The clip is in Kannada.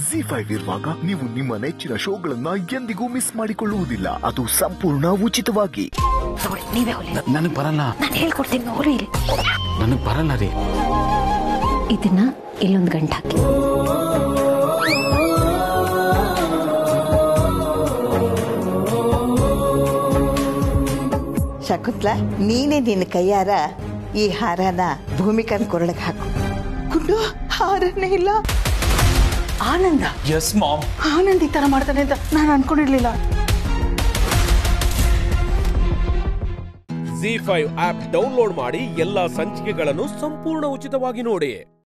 ಜಿ ಫೈವ್ ಇರುವಾಗ ನೀವು ನಿಮ್ಮ ನೆಚ್ಚಿನ ಶೋಗಳನ್ನ ಎಂದಿಗೂ ಮಿಸ್ ಮಾಡಿಕೊಳ್ಳುವುದಿಲ್ಲ ಅದು ಸಂಪೂರ್ಣ ಉಚಿತವಾಗಿ ತಗೊಳ್ಳಿ ನೀವೇ ಹೊಲಿ ನನಗ್ ಬರಲ್ಲ ನಾನು ಹೇಳ್ಕೊಡ್ತೀನಿ ಹೊಲಿ ಇಲ್ಲಿ ನನಗ್ ಬರಲ್ಲ ರೀ ಇದನ್ನ ಇಲ್ಲೊಂದು ಗಂಟೆ ಹಾಕಿ ಶಕುತ್ಲ ನೀನೇ ನಿನ್ನ ಕೈಯಾರ ಈ ಹಾರನ ಭೂಮಿಕನ್ ಕೊರಳಕ್ಕೆ ಹಾಕು ಗುಂಡು ಹಾರನೇ ಇಲ್ಲ ಆನಂದ ಎಸ್ ಮಾಮ್ ಆನಂದ್ ಈ ತರ ಮಾಡ್ತಾನೆ ಅಂತ ನಾನು ಅನ್ಕೊಂಡಿರ್ಲಿಲ್ಲ ಜಿ ಫೈವ್ ಆಪ್ ಡೌನ್ಲೋಡ್ ಮಾಡಿ ಎಲ್ಲಾ ಸಂಚಿಕೆಗಳನ್ನು ಸಂಪೂರ್ಣ ಉಚಿತವಾಗಿ ನೋಡಿ